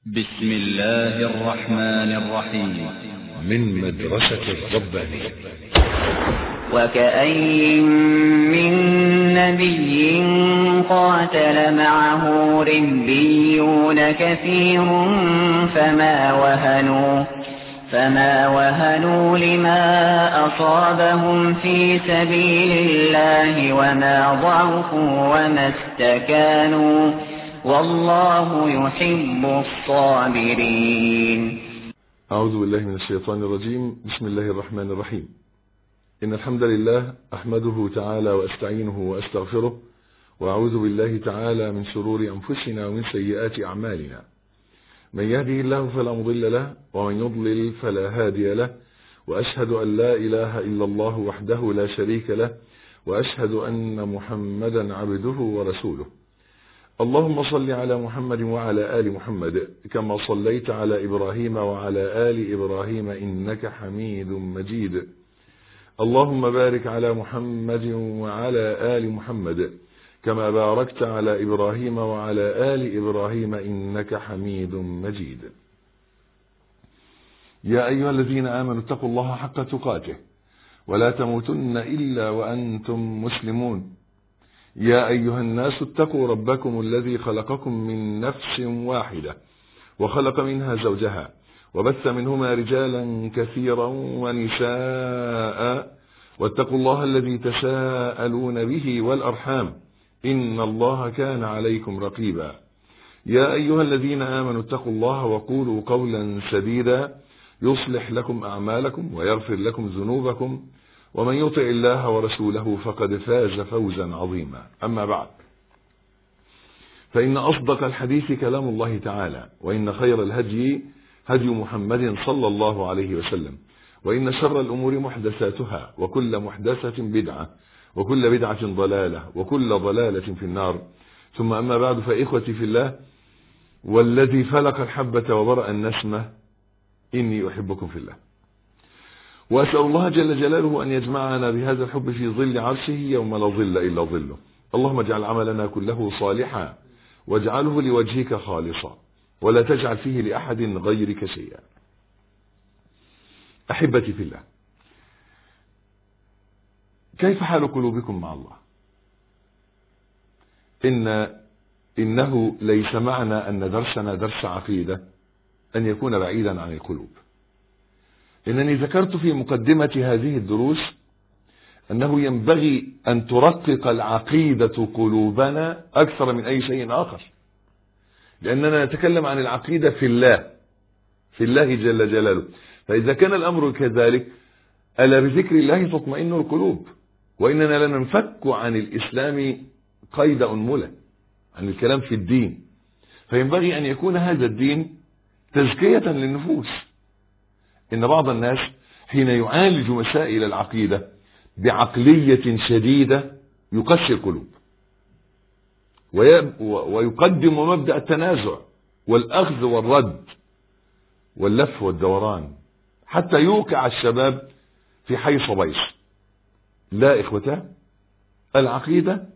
بسم الله الرحمن الرحيم من مدرسة الربانية وكأين من نبي قاتل معه ربيون كثير فما وهنوا فما وهنوا لما أصابهم في سبيل الله وما ضعفوا وما استكانوا والله يحب الصابرين أعوذ بالله من الشيطان الرجيم بسم الله الرحمن الرحيم إن الحمد لله أحمده تعالى وأستعينه وأستغفره وأعوذ بالله تعالى من شرور أنفسنا ومن سيئات أعمالنا من يهده الله فلا مضل له ومن يضلل فلا هادي له وأشهد أن لا إله إلا الله وحده لا شريك له وأشهد أن محمدا عبده ورسوله اللهم صل على محمد وعلى آل محمد كما صليت على إبراهيم وعلى آل إبراهيم إنك حميد مجيد اللهم بارك على محمد وعلى آل محمد كما باركت على إبراهيم وعلى آل إبراهيم إنك حميد مجيد يا أيها الذين آمنوا اتقوا الله حق تقاته ولا تموتن إلا وأنتم مسلمون يا أيها الناس اتقوا ربكم الذي خلقكم من نفس واحدة وخلق منها زوجها وبث منهما رجالا كثيرا ونساء واتقوا الله الذي تساءلون به والأرحام إن الله كان عليكم رقيبا يا أيها الذين آمنوا اتقوا الله وقولوا قولا سديدا يصلح لكم أعمالكم ويغفر لكم ذنوبكم ومن يطع الله ورسوله فقد فاز فوزا عظيما أما بعد فإن أصدق الحديث كلام الله تعالى وإن خير الهدي هدي محمد صلى الله عليه وسلم وإن شر الأمور محدثاتها وكل محدثة بدعة وكل بدعة ضلالة وكل ضلالة في النار ثم أما بعد فإخوتي في الله والذي فلق الحبة وبرأ النسمة إني أحبكم في الله وأسأل الله جل جلاله أن يجمعنا بهذا الحب في ظل عرشه يوم لا ظل إلا ظله اللهم اجعل عملنا كله صالحا واجعله لوجهك خالصا ولا تجعل فيه لأحد غيرك شيئا أحبتي في الله كيف حال قلوبكم مع الله إن إنه ليس معنى أن درسنا درس عقيدة أن يكون بعيدا عن القلوب إنني ذكرت في مقدمة هذه الدروس أنه ينبغي أن ترقق العقيدة قلوبنا أكثر من أي شيء آخر لأننا نتكلم عن العقيدة في الله في الله جل جلاله فإذا كان الأمر كذلك ألا بذكر الله تطمئن القلوب وإننا لا ننفك عن الإسلام قيد أنملة عن الكلام في الدين فينبغي أن يكون هذا الدين تزكية للنفوس إن بعض الناس حين يعالج مسائل العقيدة بعقلية شديدة يقسي القلوب ويقدم مبدأ التنازع والأخذ والرد واللف والدوران حتى يوقع الشباب في حي صبيش لا إخوته العقيدة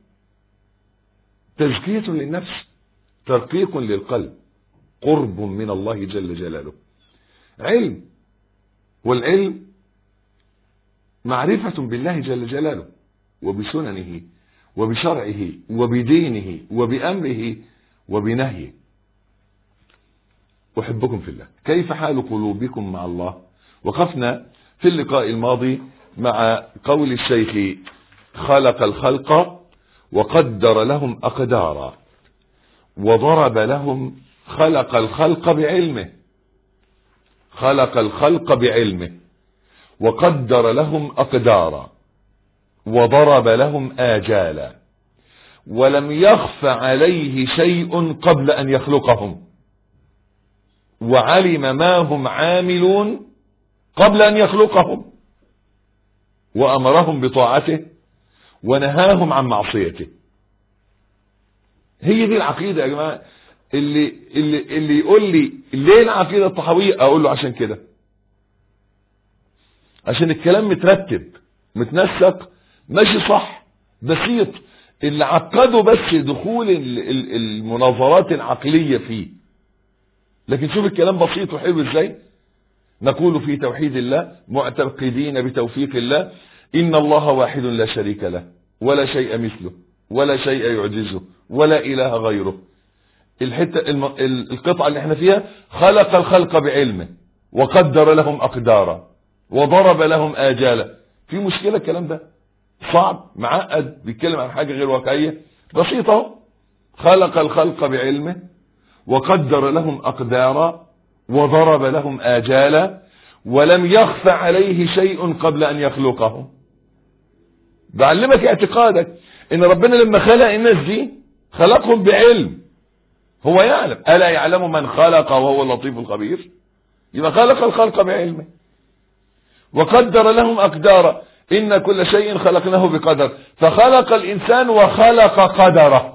تزكية للنفس ترقيق للقلب قرب من الله جل جلاله علم والعلم معرفة بالله جل جلاله وبسننه وبشرعه وبدينه وبأمره وبنهيه أحبكم في الله كيف حال قلوبكم مع الله وقفنا في اللقاء الماضي مع قول الشيخ خلق الخلق وقدر لهم أقدارا وضرب لهم خلق الخلق بعلمه خلق الخلق بعلمه وقدر لهم أقدارا وضرب لهم آجالا ولم يخف عليه شيء قبل أن يخلقهم وعلم ما هم عاملون قبل أن يخلقهم وأمرهم بطاعته ونهاهم عن معصيته هي دي العقيدة يا جماعة اللي, اللي, اللي يقول لي ليه العقيدة الطحوية اقول له عشان كده عشان الكلام مترتب متنسق ماشي صح بسيط اللي عقده بس دخول المناظرات العقلية فيه لكن شوف الكلام بسيط وحلو ازاي نقول في توحيد الله معتقدين بتوفيق الله إن الله واحد لا شريك له ولا شيء مثله ولا شيء يعجزه ولا إله غيره الحتة الم... ال- القطعة اللي احنا فيها خلق الخلق بعلمه وقدر لهم أقدارا وضرب لهم آجالا في مشكلة الكلام ده صعب معقد بيتكلم عن حاجة غير واقعية بسيطة اهو. خلق الخلق بعلمه وقدر لهم أقدارا وضرب لهم آجالا ولم يخف عليه شيء قبل أن يخلقهم بعلمك اعتقادك ان ربنا لما خلق الناس دي خلقهم بعلم هو يعلم ألا يعلم من خلق وهو اللطيف الخبير يبقى خلق الخلق بعلمه وقدر لهم أقدارا إن كل شيء خلقناه بقدر فخلق الإنسان وخلق قدره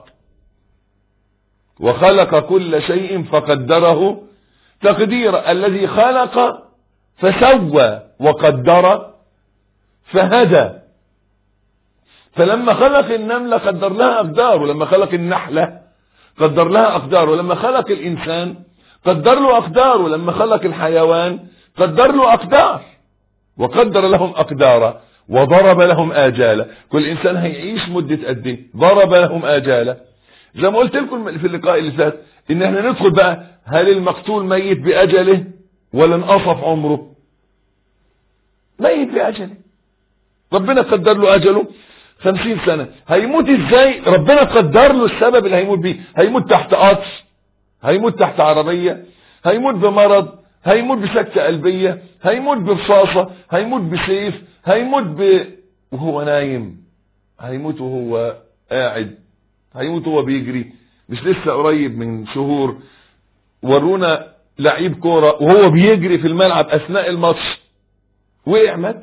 وخلق كل شيء فقدره تقدير الذي خلق فسوى وقدر فهدى فلما خلق النملة قدر لها أقدار ولما خلق النحلة قدر لها أقدار ولما خلق الإنسان قدر له أقدار ولما خلق الحيوان قدر له أقدار وقدر لهم أقدارا وضرب لهم آجالا كل إنسان هيعيش مدة قد ايه ضرب لهم آجالا زي ما قلت لكم في اللقاء اللي فات إن احنا ندخل بقى هل المقتول ميت بأجله ولا انقصف عمره ميت بأجله ربنا قدر له أجله خمسين سنة هيموت ازاي ربنا قدر له السبب اللي هيموت بيه هيموت تحت قطر هيموت تحت عربية هيموت بمرض هيموت بسكتة قلبية هيموت برصاصة هيموت بسيف هيموت ب... وهو نايم هيموت وهو قاعد هيموت وهو بيجري مش لسه قريب من شهور ورونا لعيب كورة وهو بيجري في الملعب اثناء الماتش وقع مات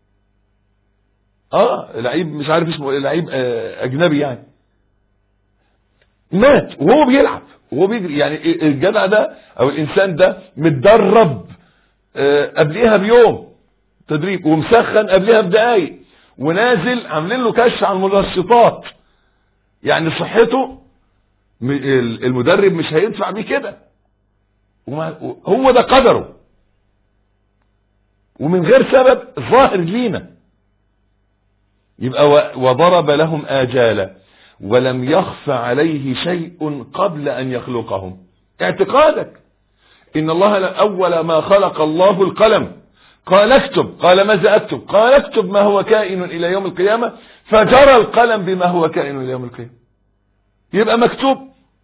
اه لعيب مش عارف اسمه ايه لعيب آه اجنبي يعني مات وهو بيلعب وهو بيجري يعني الجدع ده او الانسان ده متدرب آه قبليها بيوم تدريب ومسخن قبليها بدقايق ونازل عاملين له كشف على المنشطات يعني صحته المدرب مش هيدفع بيه كده هو ده قدره ومن غير سبب ظاهر لينا يبقى وضرب لهم آجالا ولم يخف عليه شيء قبل أن يخلقهم اعتقادك إن الله أول ما خلق الله القلم قال اكتب قال ماذا اكتب قال اكتب ما هو كائن إلى يوم القيامة فجرى القلم بما هو كائن إلى يوم القيامة يبقى مكتوب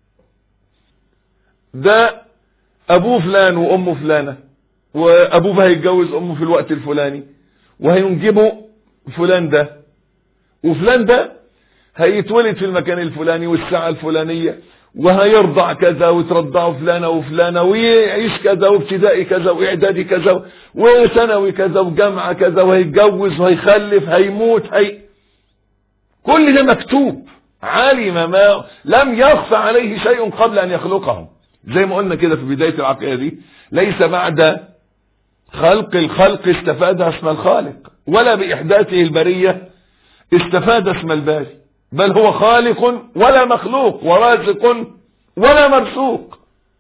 ده أبوه فلان وأمه فلانة وأبوه هيتجوز أمه في الوقت الفلاني وهينجبوا فلان ده وفلان ده هيتولد في المكان الفلاني والساعة الفلانية وهيرضع كذا وترضعه فلانة وفلانة ويعيش كذا وابتدائي كذا واعدادي كذا وثانوي كذا وجامعة كذا وهيتجوز وهيخلف هيموت هي كل ده مكتوب علم ما لم يخفى عليه شيء قبل ان يخلقهم زي ما قلنا كده في بداية العقيدة دي ليس بعد خلق الخلق استفاد اسم الخالق ولا بإحداثه البرية استفاد اسم الباري بل هو خالق ولا مخلوق ورازق ولا مرزوق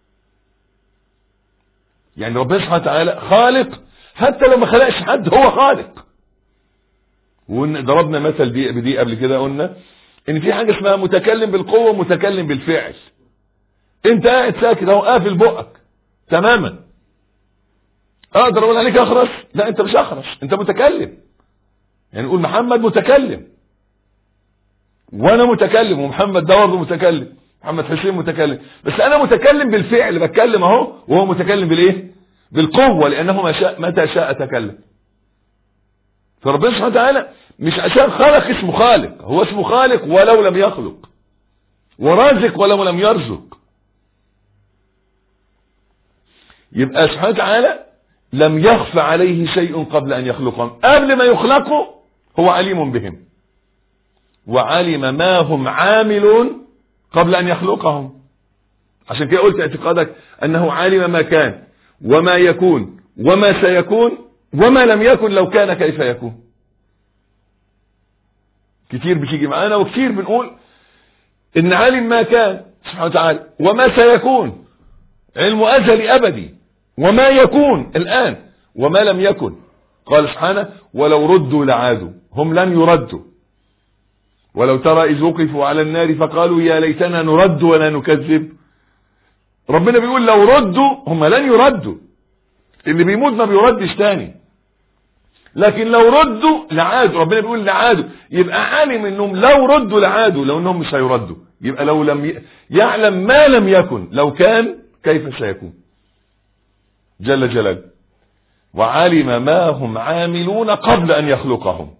يعني ربنا سبحانه وتعالى خالق حتى لو ما خلقش حد هو خالق وضربنا مثل دي بدي قبل كده قلنا ان في حاجه اسمها متكلم بالقوه ومتكلم بالفعل انت قاعد ساكت اهو قافل بقك تماما اقدر اقول عليك اخرس لا انت مش اخرس انت متكلم يعني نقول محمد متكلم وانا متكلم ومحمد ده برضه متكلم محمد حسين متكلم بس انا متكلم بالفعل بتكلم اهو وهو متكلم بالايه بالقوه لانه ما شاء متى شاء تكلم فربنا سبحانه وتعالى مش عشان خلق اسمه خالق هو اسمه خالق ولو لم يخلق ورازق ولو لم يرزق يبقى سبحانه وتعالى لم يخف عليه شيء قبل ان يخلقهم قبل ما يخلقوا هو عليم بهم وعلم ما هم عاملون قبل ان يخلقهم عشان كده قلت اعتقادك انه علم ما كان وما يكون وما سيكون وما لم يكن لو كان كيف يكون كتير بتيجي معانا وكتير بنقول ان عالم ما كان سبحانه وتعالى وما سيكون علمه ازلي ابدي وما يكون الان وما لم يكن قال سبحانه ولو ردوا لعادوا هم لن يردوا ولو ترى اذ وقفوا على النار فقالوا يا ليتنا نرد ولا نكذب ربنا بيقول لو ردوا هم لن يردوا اللي بيموت ما بيردش تاني لكن لو ردوا لعادوا ربنا بيقول لعادوا يبقى عالم انهم لو ردوا لعادوا لو انهم مش هيردوا يبقى لو لم ي... يعلم ما لم يكن لو كان كيف سيكون جل جلاله وعلم ما هم عاملون قبل ان يخلقهم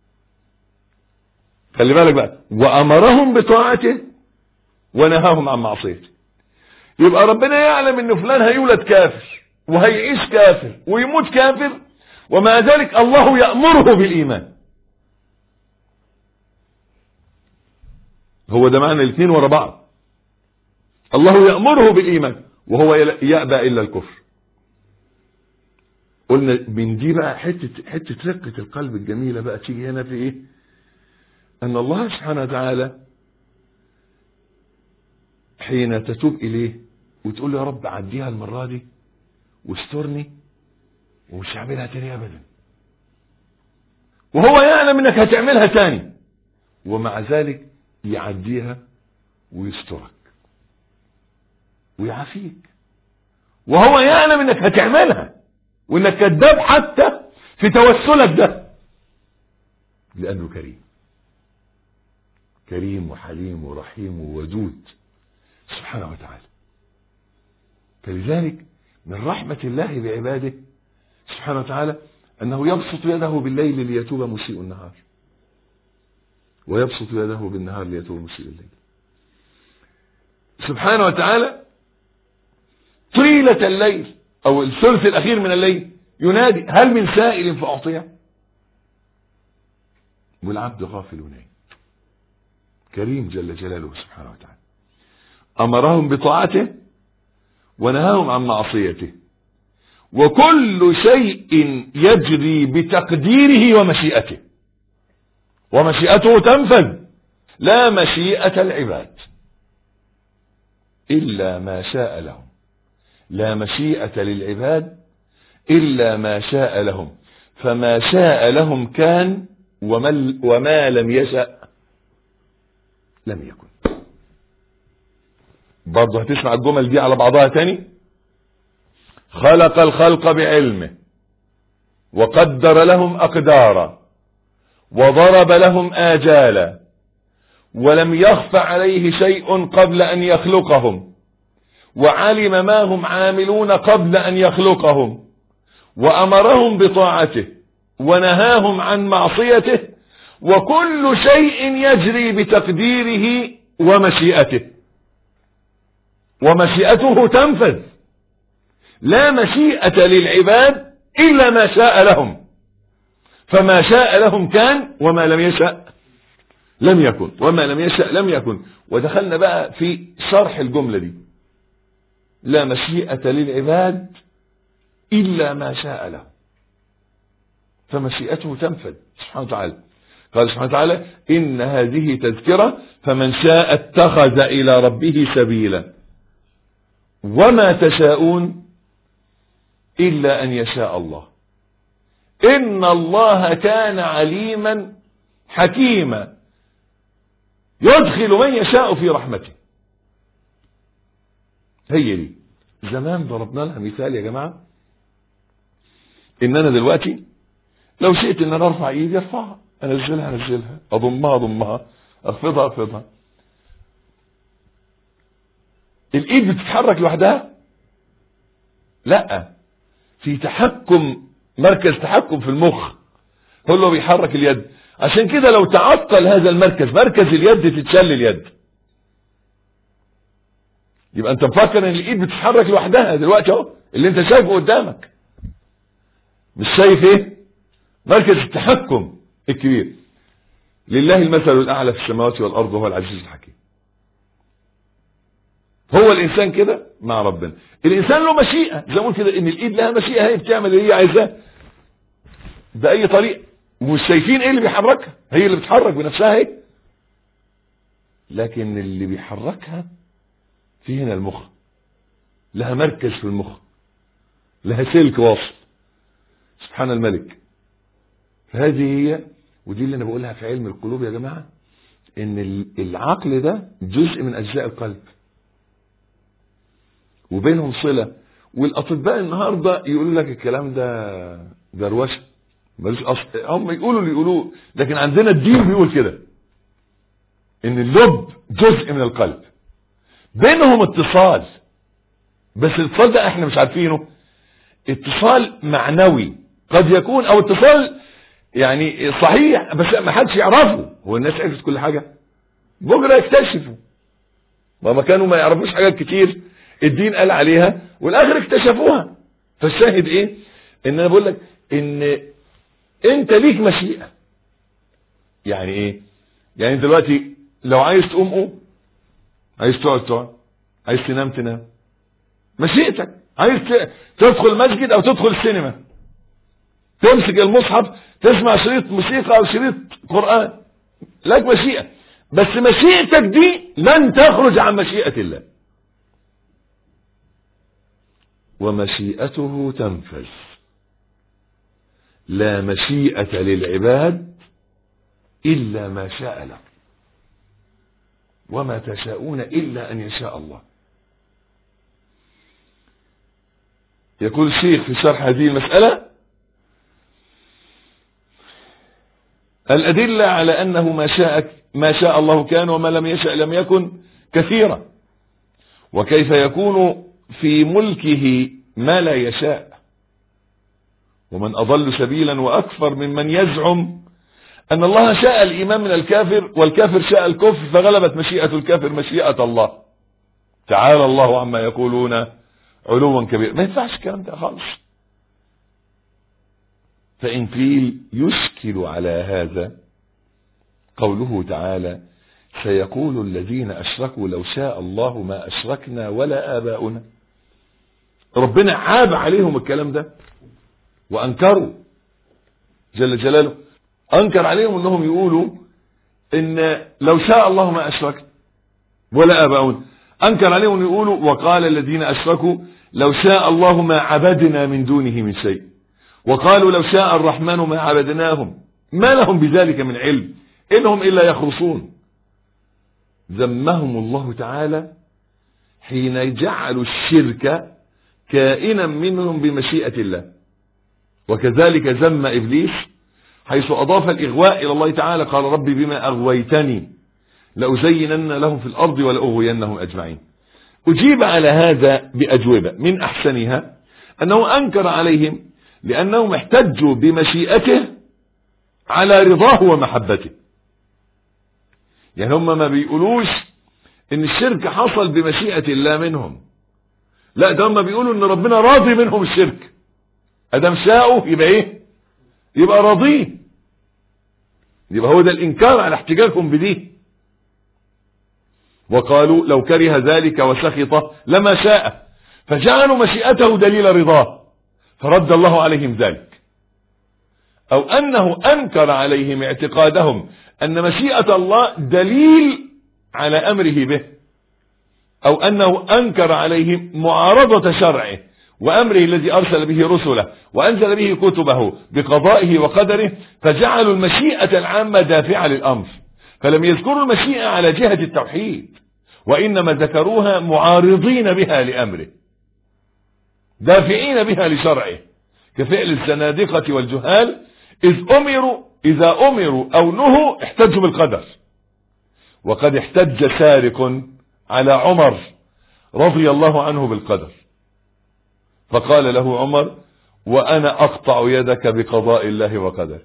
خلي بالك بقى وامرهم بطاعته ونهاهم عن معصيته يبقى ربنا يعلم ان فلان هيولد كافر وهيعيش كافر ويموت كافر ومع ذلك الله يأمره بالإيمان هو ده معنى الاثنين ورا بعض الله يأمره بالإيمان وهو يأبى إلا الكفر قلنا من دي بقى حتة حتة رقة القلب الجميلة بقى تيجي هنا في إيه؟ أن الله سبحانه وتعالى حين تتوب إليه وتقول له يا رب عديها المرة دي واسترني ومش هعملها تاني ابدا وهو يعلم انك هتعملها تاني ومع ذلك يعديها ويسترك ويعافيك وهو يعلم انك هتعملها وانك كذاب حتى في توسلك ده لانه كريم كريم وحليم ورحيم وودود سبحانه وتعالى فلذلك من رحمة الله بعباده سبحانه وتعالى أنه يبسط يده بالليل ليتوب مسيء النهار ويبسط يده بالنهار ليتوب مسيء الليل سبحانه وتعالى طيلة الليل أو الثلث الأخير من الليل ينادي هل من سائل فأعطيه والعبد غافل نايم كريم جل جلاله سبحانه وتعالى أمرهم بطاعته ونهاهم عن معصيته وكل شيء يجري بتقديره ومشيئته ومشيئته تنفذ لا مشيئة العباد إلا ما شاء لهم لا مشيئة للعباد إلا ما شاء لهم فما شاء لهم كان وما, وما لم يشأ لم يكن برضه هتسمع الجمل دي على بعضها تاني خلق الخلق بعلمه وقدر لهم أقدارا وضرب لهم آجالا ولم يخف عليه شيء قبل أن يخلقهم وعلم ما هم عاملون قبل أن يخلقهم وأمرهم بطاعته ونهاهم عن معصيته وكل شيء يجري بتقديره ومشيئته ومشيئته تنفذ لا مشيئة للعباد إلا ما شاء لهم فما شاء لهم كان وما لم يشأ لم يكن وما لم يشأ لم يكن ودخلنا بقى في شرح الجملة دي لا مشيئة للعباد إلا ما شاء لهم فمشيئته تنفذ سبحانه وتعالى قال سبحانه وتعالى إن هذه تذكرة فمن شاء اتخذ إلى ربه سبيلا وما تشاءون إلا أن يشاء الله إن الله كان عليما حكيما يدخل من يشاء في رحمته هي دي زمان ضربنا لها مثال يا جماعة إن أنا دلوقتي لو شئت إن أنا أرفع إيدي أرفعها أنزلها أنزلها أضمها أضمها أخفضها أخفضها الإيد بتتحرك لوحدها لا في تحكم مركز تحكم في المخ هو اللي بيحرك اليد عشان كده لو تعطل هذا المركز مركز اليد تتشل اليد يبقى انت مفكر ان الايد بتتحرك لوحدها دلوقتي اهو اللي انت شايفه قدامك مش شايف ايه مركز التحكم الكبير لله المثل الاعلى في السماوات والارض وهو العزيز الحكيم هو الانسان كده مع ربنا الانسان له مشيئه زي ما قلت كده ان الايد لها مشيئه هي بتعمل اللي هي عايزاه باي طريقه ومش شايفين ايه اللي بيحركها هي اللي بتحرك بنفسها هي لكن اللي بيحركها في هنا المخ لها مركز في المخ لها سلك واصل سبحان الملك هذه هي ودي اللي انا بقولها في علم القلوب يا جماعه ان ال- العقل ده جزء من اجزاء القلب وبينهم صله والاطباء النهارده يقولوا لك الكلام ده دروشه ملوش اصل هم يقولوا اللي يقولوه لكن عندنا الدين بيقول كده ان اللب جزء من القلب بينهم اتصال بس الاتصال ده احنا مش عارفينه اتصال معنوي قد يكون او اتصال يعني صحيح بس ما حدش يعرفه هو الناس عرفت كل حاجه بكره يكتشفوا وما كانوا ما يعرفوش حاجات كتير الدين قال عليها والاخر اكتشفوها فالشاهد ايه ان انا بقول لك ان انت ليك مشيئه يعني ايه يعني انت دلوقتي لو عايز تقوم قوم عايز تقعد تقعد عايز تنام تنام مشيئتك عايز ت- تدخل مسجد او تدخل السينما تمسك المصحف تسمع شريط موسيقى او شريط قرآن لك مشيئة بس مشيئتك دي لن تخرج عن مشيئة الله ومشيئته تنفذ لا مشيئة للعباد إلا ما شاء له وما تشاءون إلا أن يشاء الله يقول الشيخ في شرح هذه المسألة الأدلة على أنه ما شاء ما شاء الله كان وما لم يشاء لم يكن كثيرة وكيف يكون في ملكه ما لا يشاء ومن أضل سبيلا وأكثر ممن يزعم أن الله شاء الإيمان من الكافر والكافر شاء الكفر فغلبت مشيئة الكافر مشيئة الله تعالى الله عما يقولون علوا كبيرا ما ينفعش الكلام ده خالص فإن قيل يشكل على هذا قوله تعالى سيقول الذين أشركوا لو شاء الله ما أشركنا ولا آباؤنا ربنا عاب عليهم الكلام ده وأنكروا جل جلاله أنكر عليهم أنهم يقولوا إن لو شاء الله ما أشركنا ولا آباؤنا أنكر عليهم يقولوا وقال الذين أشركوا لو شاء الله ما عبدنا من دونه من شيء وقالوا لو شاء الرحمن ما عبدناهم ما لهم بذلك من علم إنهم إلا يخرصون ذمهم الله تعالى حين جعلوا الشرك كائنا منهم بمشيئة الله وكذلك ذم إبليس حيث أضاف الإغواء إلى الله تعالى قال ربي بما أغويتني لأزينن لهم في الأرض ولأغوينهم أجمعين أجيب على هذا بأجوبة من أحسنها أنه أنكر عليهم لأنهم احتجوا بمشيئته على رضاه ومحبته يعني هم ما بيقولوش ان الشرك حصل بمشيئة الله منهم لا ده هم بيقولوا ان ربنا راضي منهم الشرك ادم شاءوا يبقى ايه يبقى راضيه يبقى هو ده الانكار على احتجاجهم بديه وقالوا لو كره ذلك وسخط لما شاء فجعلوا مشيئته دليل رضاه فرد الله عليهم ذلك او انه انكر عليهم اعتقادهم ان مشيئة الله دليل على امره به او انه انكر عليهم معارضة شرعه وامره الذي ارسل به رسله وانزل به كتبه بقضائه وقدره فجعلوا المشيئة العامة دافعة للامر فلم يذكروا المشيئة على جهة التوحيد وانما ذكروها معارضين بها لامره دافعين بها لشرعه كفعل الزنادقة والجهال إذ أمروا إذا أمروا أو نهوا احتجوا بالقدر وقد احتج سارق على عمر رضي الله عنه بالقدر فقال له عمر وأنا أقطع يدك بقضاء الله وقدره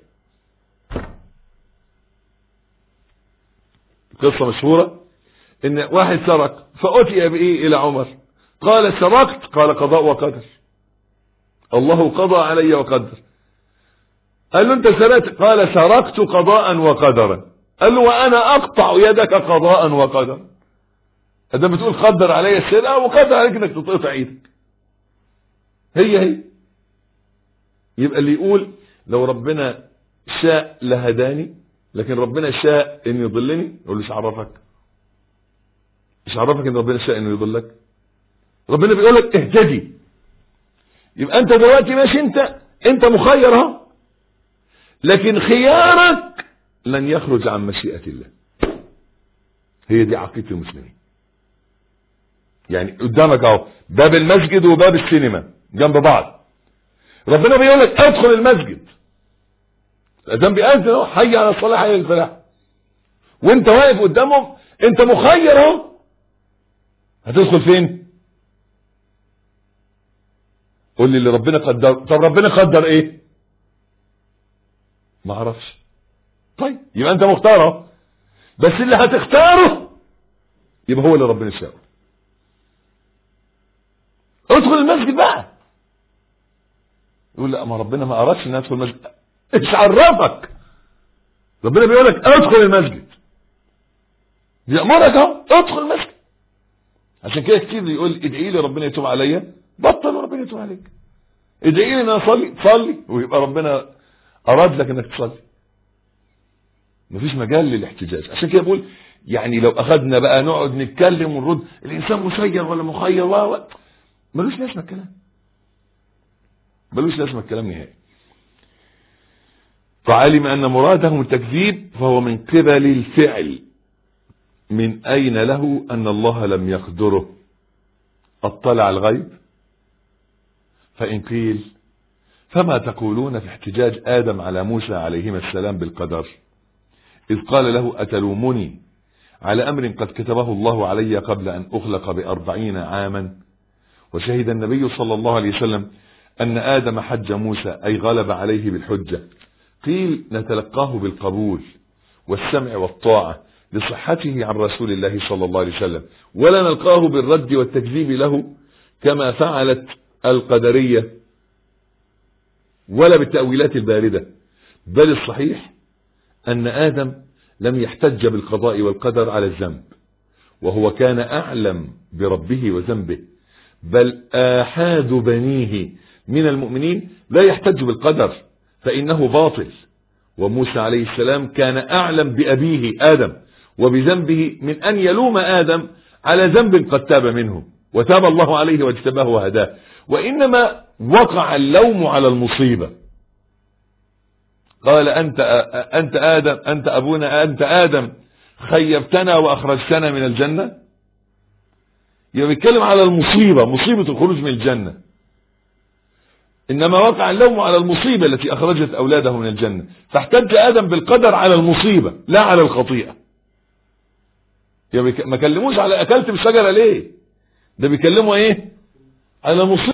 قصة مشهورة ان واحد سرق فأتي بإيه إلى عمر قال سرقت قال قضاء وقدر الله قضى علي وقدر قال له انت سرقت قال سرقت قضاء وقدرا قال له وانا اقطع يدك قضاء وقدرا ده بتقول قدر علي السرقه وقدر عليك انك تتقطع ايدك هي هي يبقى اللي يقول لو ربنا شاء لهداني لكن ربنا شاء ان يضلني يقول لي ايش عرفك ايش عرفك ان ربنا شاء انه يضلك ربنا بيقول لك اهتدي يبقى انت دلوقتي ماشي انت انت مخير اهو لكن خيارك لن يخرج عن مشيئة الله هي دي عقيدة المسلمين يعني قدامك اهو باب المسجد وباب السينما جنب بعض ربنا بيقول لك ادخل المسجد الاذان بيأذن اهو حي على الصلاة حي على الفلاح وانت واقف قدامهم انت مخير اهو هتدخل فين قول لي اللي ربنا قدر طب ربنا قدر ايه ما اعرفش طيب يبقى انت مختار اهو بس اللي هتختاره يبقى هو اللي ربنا شاءه ادخل المسجد بقى يقول لا ما ربنا ما ارادش ان ادخل المسجد ايش عرفك ربنا بيقول لك ادخل المسجد بيأمرك اهو ادخل المسجد عشان كده كتير يقول ادعي لي ربنا يتوب عليا بطل وربنا يتوب عليك ادعي لي ان انا اصلي صلي ويبقى ربنا اراد لك انك تصلي مفيش مجال للاحتجاج عشان كده بقول يعني لو اخذنا بقى نقعد نتكلم ونرد الانسان مسير ولا مخير و ملوش لازمه الكلام ملوش لازمه الكلام نهائي فعلم ان مرادهم التكذيب فهو من قبل الفعل من اين له ان الله لم يقدره اطلع الغيب فان قيل فما تقولون في احتجاج ادم على موسى عليهما السلام بالقدر اذ قال له اتلومني على امر قد كتبه الله علي قبل ان اخلق باربعين عاما وشهد النبي صلى الله عليه وسلم ان ادم حج موسى اي غلب عليه بالحجة قيل نتلقاه بالقبول والسمع والطاعة لصحته عن رسول الله صلى الله عليه وسلم ولا نلقاه بالرد والتكذيب له كما فعلت القدرية ولا بالتأويلات الباردة بل الصحيح أن آدم لم يحتج بالقضاء والقدر على الذنب وهو كان أعلم بربه وذنبه بل آحاد بنيه من المؤمنين لا يحتج بالقدر فإنه باطل وموسى عليه السلام كان أعلم بأبيه آدم وبذنبه من أن يلوم آدم على ذنب قد تاب منه وتاب الله عليه واجتباه وهداه وإنما وقع اللوم على المصيبة قال أنت أنت آدم أنت أبونا أنت آدم خيبتنا وأخرجتنا من الجنة يبقى بيتكلم على المصيبة مصيبة الخروج من الجنة إنما وقع اللوم على المصيبة التي أخرجت أولاده من الجنة فاحتج آدم بالقدر على المصيبة لا على الخطيئة يبقى ما كلموش على أكلت بالشجرة ليه ده بيكلموا إيه على مصيبة